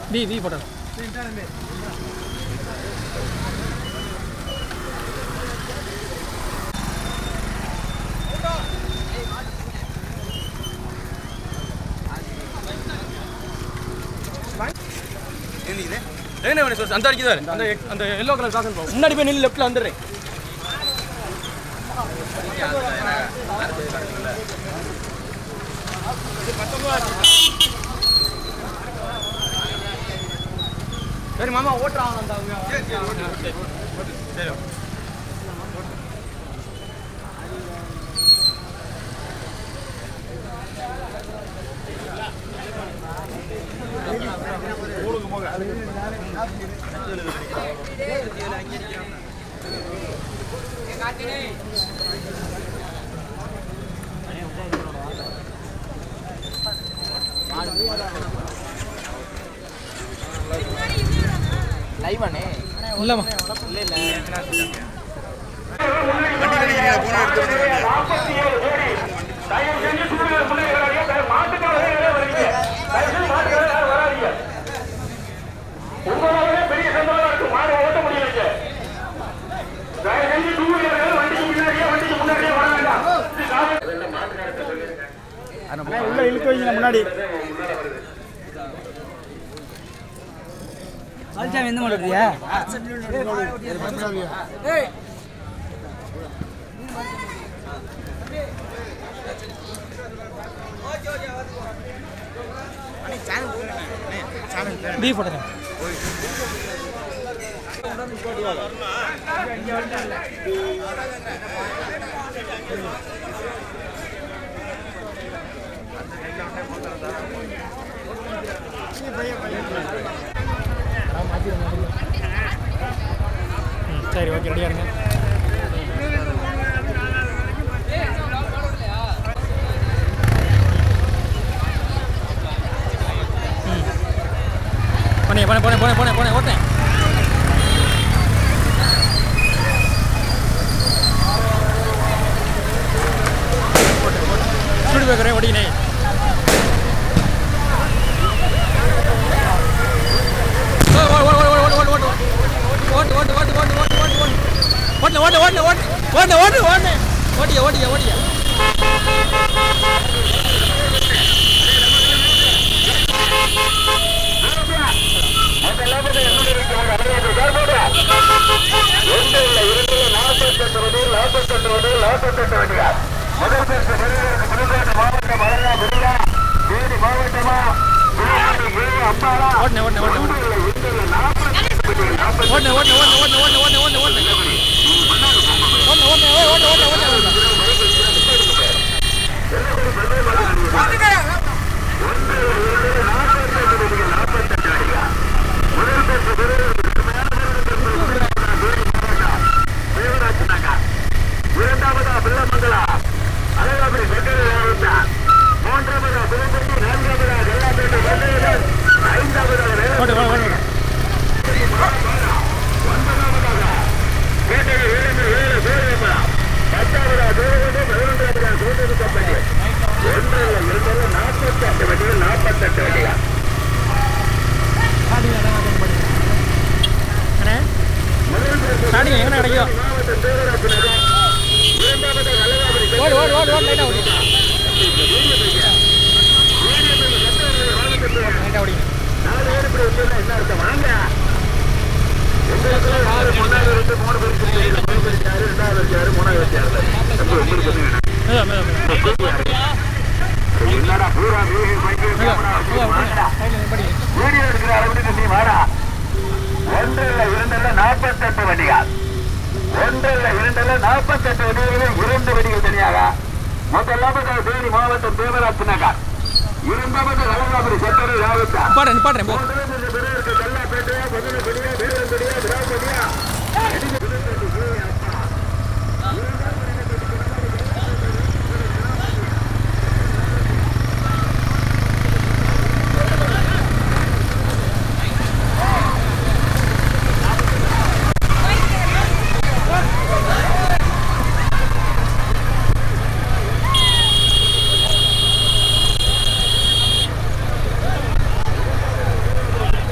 B B போட்டேன் என்ன sir அந்த அடிக்குதாரு அந்த அந்த எல்லோ கலர் காசன் போகும் முன்னாடி போய் நின்று லெஃப்ட்ல வந்துடுறேன் சரி மாமா ஓட்டுறான் அந்த சரி இல்லைம்மா உள்ள இழுக்க வைங்க முன்னாடி பால்சாமி எந்த மாடு ஓட்டுறியா பி போட்டேன் ம், சரி ஓகே ரெடியாக இருங்க ம். போனேன் போனேன் போனேன் போனேன் போனேன் போனேன் ஓட்டேன் ஸ்பீடு பேக்கரே ஓடினே ஓட்டு ஓட்டு ஓட்டு ஓட்டு ஓட்டு ஓட்டு ஓட்டு ஓட்டு ஓட்டு ஓட்டு ஓட்டு ஓட்டு ஓட்டு ஓட்டிய ஓட்டிய ஓட்டிய ஓட்டுனே ஓட்டுனே ஓட்டுனே ஓட்டுனே ஓட்டுனே ஓட்டுனே ஓட்டுனே ஓட்டுனே ஓட்டுனே ஓட்டுனே ஓட்டுனே ஓட்டுனே ஓட்டுனே ஓ ஓட்டுனே ஓட்டுனே ஓட்டுனே ஓட்டு ஓட்டு ஓட்டு அண்ணே ஸ்டார்டிங் எங்கே கிடைக்கும் ஓடு ஓடு ஓடு ஓடு லைட்டாக ஓடி லைட்டாக ஓடிங்க மெதுவா மெதுவா மெதுவா மெதுவா மெதுவா ஓடுங்க சைடில் படி வீடியோ எடுக்கிற அளவுக்கு நீ வாடா ஒன்றில் இரண்டுல நாற்பத்தெட்டு வண்டிகள் ஒன்றில் இரண்டுல நாற்பத்தெட்டு வண்டிகளில் இரண்டு வண்டிகள் தனியாக முதலாவது தேனி மாவட்டம் தேவராஜ் நகர் இரண்டாவது வளர்ந்தாபுரி செட்டரி ராவுத்தா பாடுறேன் பாடுறேன் போ மூன்றாவது பிறருக்கு கல்லாப்பேட்டையா பதினப்படியா வீரன்படியா திராப்படியா ஓ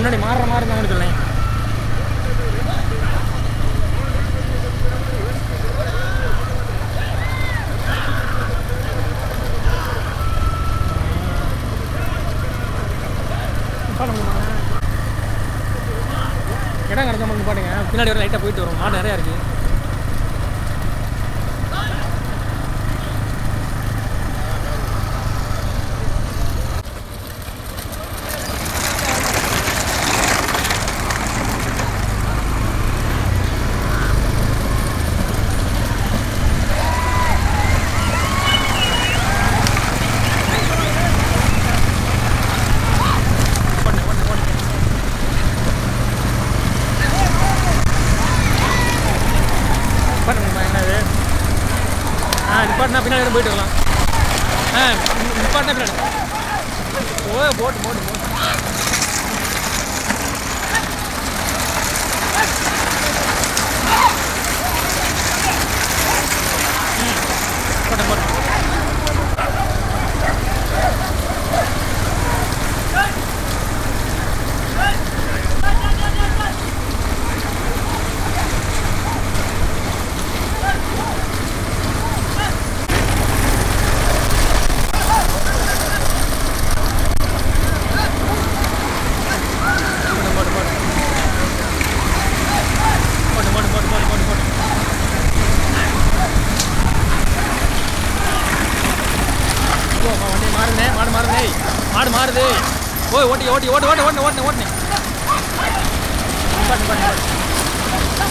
முன்னாடி மாறுற மாதிரி இருந்தாங்கன்னு சொல்லேன் இடம் கிடைச்ச மாதிரி பாட்டுங்க பின்னாடி வர லைட்டாக போயிட்டு வரும் மாடு நிறையா இருக்குது ஓடுங்க ஓடுங்க ஓடுங்க நிப்பாட்டுங்கம்மா என்னது ஆ நிப்பாட்டினா பின்னாடி வரை போயிட்டு வரலாம் ஆ நி- நிப்பாட்டினா பின்னாடி ஓ போட்டு போட்டு போட்டு ம், போட்டேன் போட்டேன் போட்டு போட்டு போட்டு போட்டு போட்டு போட்டு போட்டு போட்டு போட்டு ஓ அம்மா, வண்டி மாறுனே மாடு மாறுனே மாடு மாறுது ஓய் ஓட்டி ஓட்டி ஓட்டு ஓட்டு ஓட்டு ஓட்டுனே ஓட்டுனே நிப்பாட்டு நிப்பாட்டு நிப்பாட்டு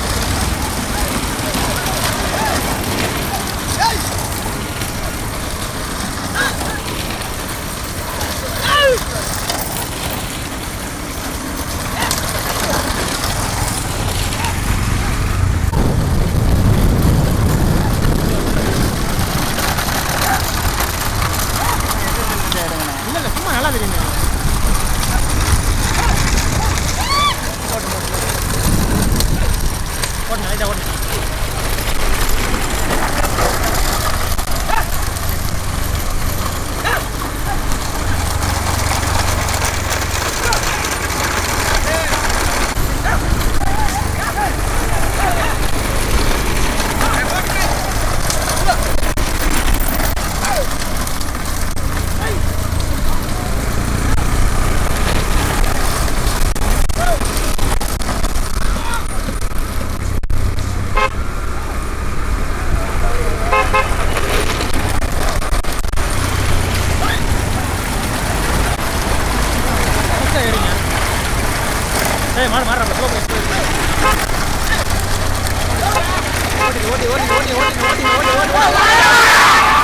இல்லை இல்லை சும்மா நல்லா தெரியுங்க ஓட்டு ஓட்டு ஓட்டு லைட்டாக ஓட்டு ஃபஸ்ட்டாக ஏறிங்க ஏய் மாடு மாடுறா ஸ்லோ ஓட்டி ஓட்டி ஓட்டி ஓட்டி ஓட்டி ஓட்டி ஓட்டி ஓட்டி ஓட்டி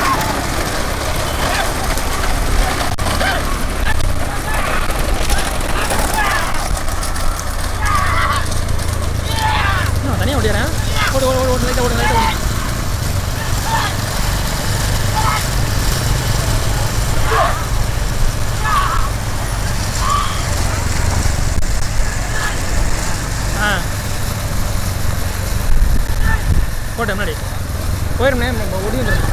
நான் தனியாக ஓடிடுறேன் ஓடு ஓடு ஓடு ஓடு லைட்டாக ஓடு லைட்டாக ஓடு ஆ போட்டேன் முன்னாடி போயிருந்தேன் ஒடி வந்துடும்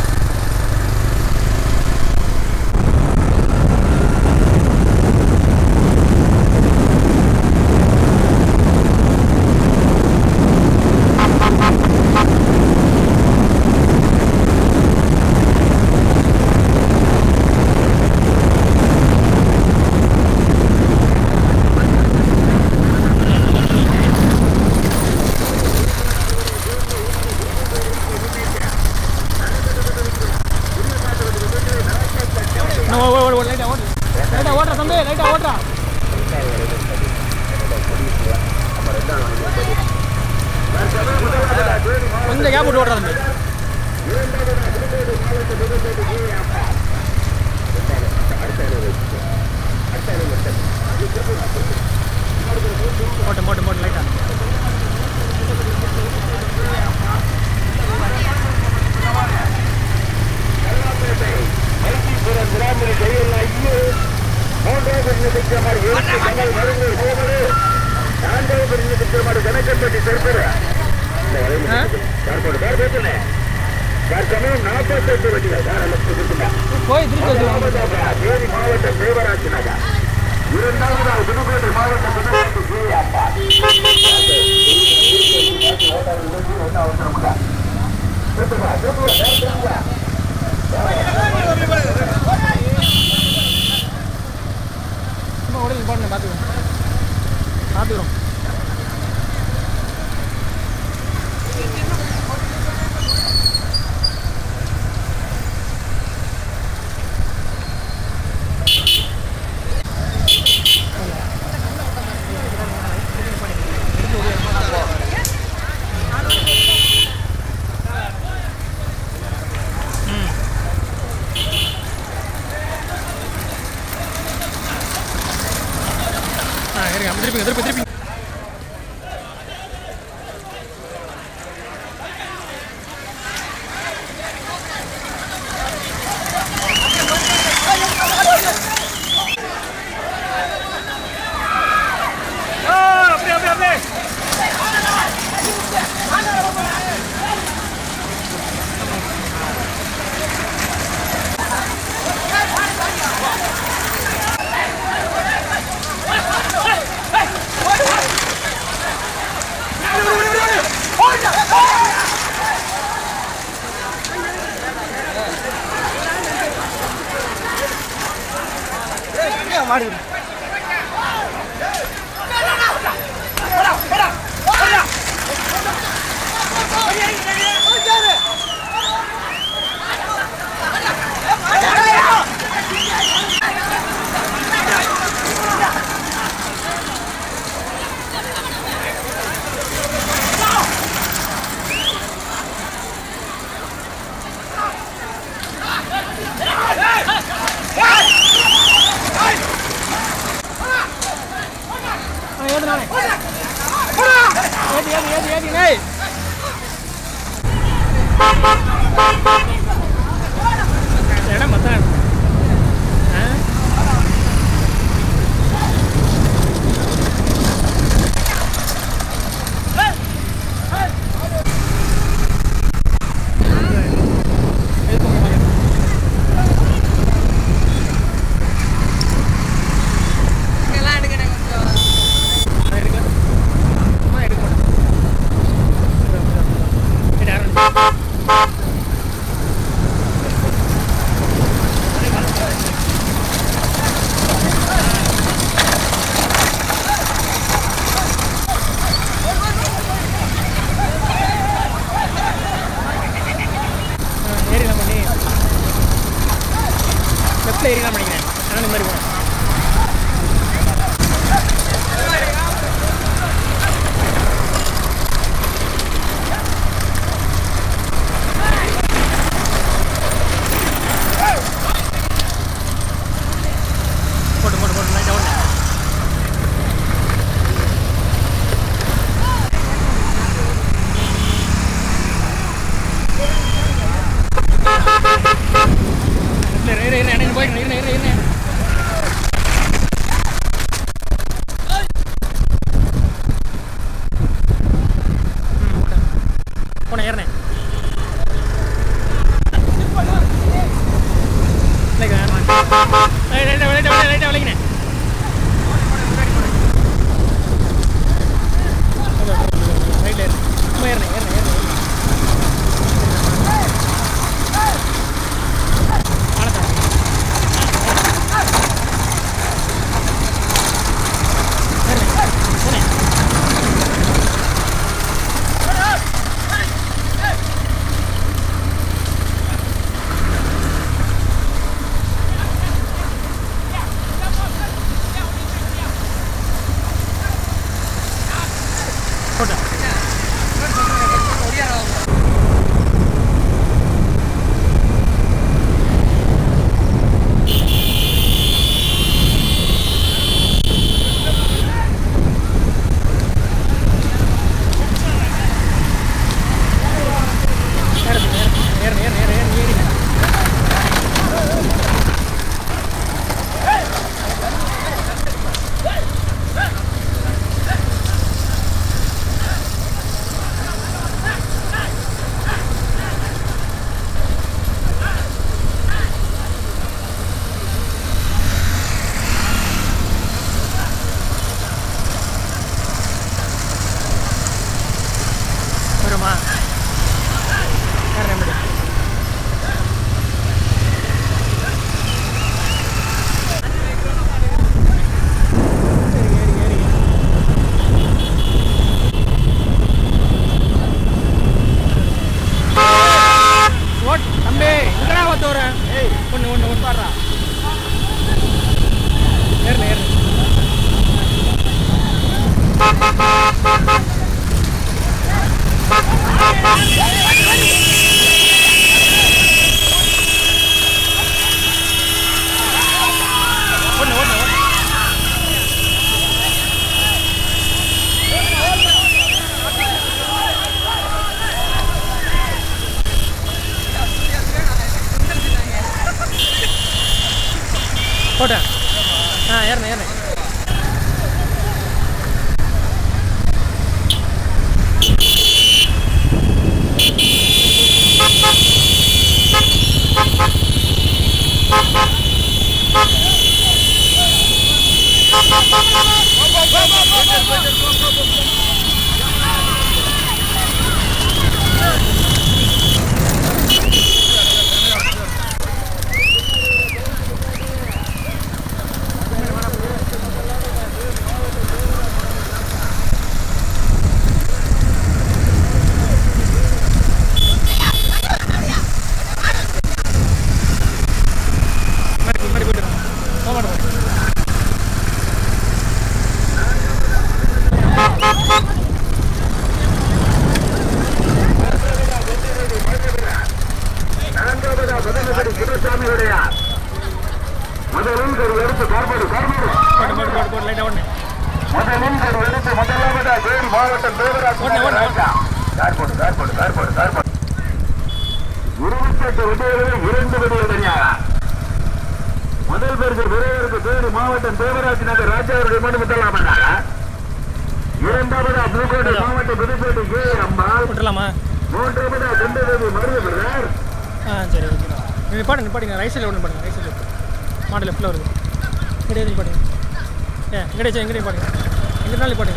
இன்னும் ஓடு ஓடு ஓடு லைட்டாக ஓடு லைட்டாக ஓட்டுறா தம்பி லைட்டாக ஓட்டுறா கொஞ்சம் கேப் விட்டு ஓட்டுறா தம்பி போட்டு போட்டு போட்டு லைட்டாக வைத்தீஸ்வரன் கிராமில் கையில் ஐயோ மூன்றாவது பிரிஞ்சு எழுத்து கமல் மருங்கூர் கோவலு நான்காவது பிரிஞ்சு திட்டமாடு கணக்கன்பட்டி செருப்பர் ஆ? கார்போடு கார் பேசுனேன் தற்சமயம் நாற்பத்தெட்டு வண்டிகள் தான் நமக்கு இருக்குங்க போய் திருப்பி வச்சுருவாங்க தேனி மாவட்ட தேவராஜ் நகர் இரண்டாவதாக புதுக்கோட்டை மாவட்டம் புதுக்கோட்டை கீழப்பா ஒன்றும் அவசரம் இல்லை திருப்புங்க திருப்புங்க திருப்புங்க சும்மா உடனே நிப்பாட்டுங்க பார்த்துக்கிறோம் பார்த்துக்கிறோம் ஆ இருங்க அப்படி திருப்பிங்க திருப்பி திருப்பி ஆ, அப்படியே அப்படியே அப்படியே மாடு ஆ ஏது நானே ஏது ஏது ஏது ஏது ஏய் இடம் மொத்தம் ஆ இதெல்லாம் எடுக்கணும் கொஞ்சம் நான் எடுக்கல அம்மா எடுக்க மாட்டேன் சரி, யாரும் இல்லை. முன்னாடி முன்னாடி போயிட்டு இருங்க. போக மாட்டேன் நான்காவதா முதலமைச்சர் சிவசாமி உடையார் முதலில் ஒரு எடுத்து கார்போடு கார்போடு போட்டு போட்டு போட்டு போட்டு லைட்டாக ஓடனே முதலில் ஒரு எடுத்து முதலாவதா தேனி மாவட்டம் தேவராஜ் ஓடுங்க, ஓடுங்க. ராஜா. கார்போடு கார்போடு கார்போடு கார்போடு இருபத்தெட்டு விடுதலை இரண்டு விடுதலை தனியாக முதல் பேருக்கு விரைவிற்கு தேனி மாவட்டம் தேவராஜ் நகர் ராஜாவுடைய மனு முதலாம் பண்ணாங்க இரண்டாவதா புதுக்கோட்டை மாவட்டம் புதுக்கோட்டை கே அம்பாள் விட்டுலாமா மூன்றாவதா குண்டதேவி மருதபிரதர் ஆ சரி ஓகே நீ நிப்பாடுங்க நிப்பாடுங்க ரைட் சைடில் ஒன்று பாடுங்க ரைட் சைடில் மாடல் லெஃப்ட்டில் வருது இங்கே நிப்பாடுங்க ஏ எங்கடே வச்சு எங்கே நிப்பாடுங்க எங்கே நிப்பாடுங்க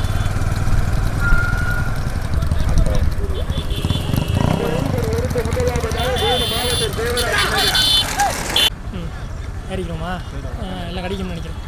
ம் ஏறிக்கிறோமா ஆ, எல்லாம் கடிக்கும்னு நினைக்கிறேன்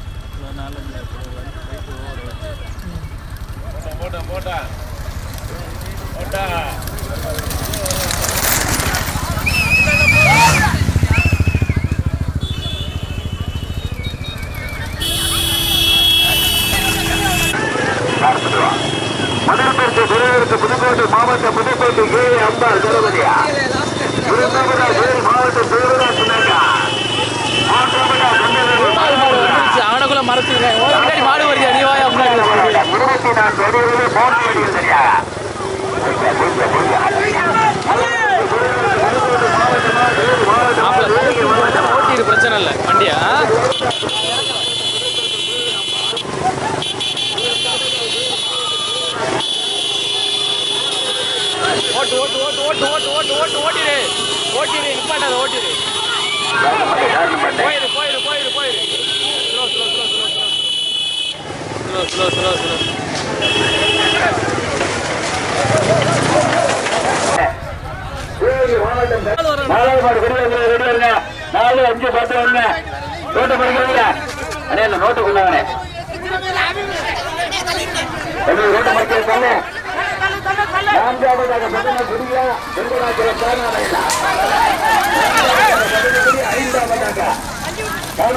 முதல் பேருக்கு விரைவிற்கு புதுக்கோட்டை மாவட்டம் புதுக்கோட்டை கே அம்பாள் கணபதியா இரண்டாவதா வேறு மாவட்டம் தேவராஜ் நகர் மூன்றாவதா குண்டதேவி மருதபிரதர் அவனக்குள்ள மறைச்சிருக்கேன் ஒரு முன்னாடி மாடு வருது நீ வாயா முன்னாடி இருபத்தி நான்கு அடிகளிலே மூன்று அடிகள் சரியாக ஓட்டிடு பிரச்சனை இல்லை வண்டியா ஓட்டு ஓட்டு ஓட்டு ஓட்டு ஓட்டு ஓட்டு ஓட்டு ஓட்டிடு ஓட்டிடு நிப்பாட்டாத ஓட்டிடு போயிரு போயிரு போயிரு போயிரு slow slow slow slow slow slow slow slow நாலாவது குடியிருந்த ரெடியாருங்க நாலு அஞ்சு பத்து ஒண்ணு நோட்டு படிக்கிறீங்க அண்ணே இந்த நோட்டு கொண்டாங்கண்ணே நோட்டு படிக்கிறீங்க நான்காவதாக பிரதம குடியா வெங்கடாச்சல சாரண ஐந்தாவதாக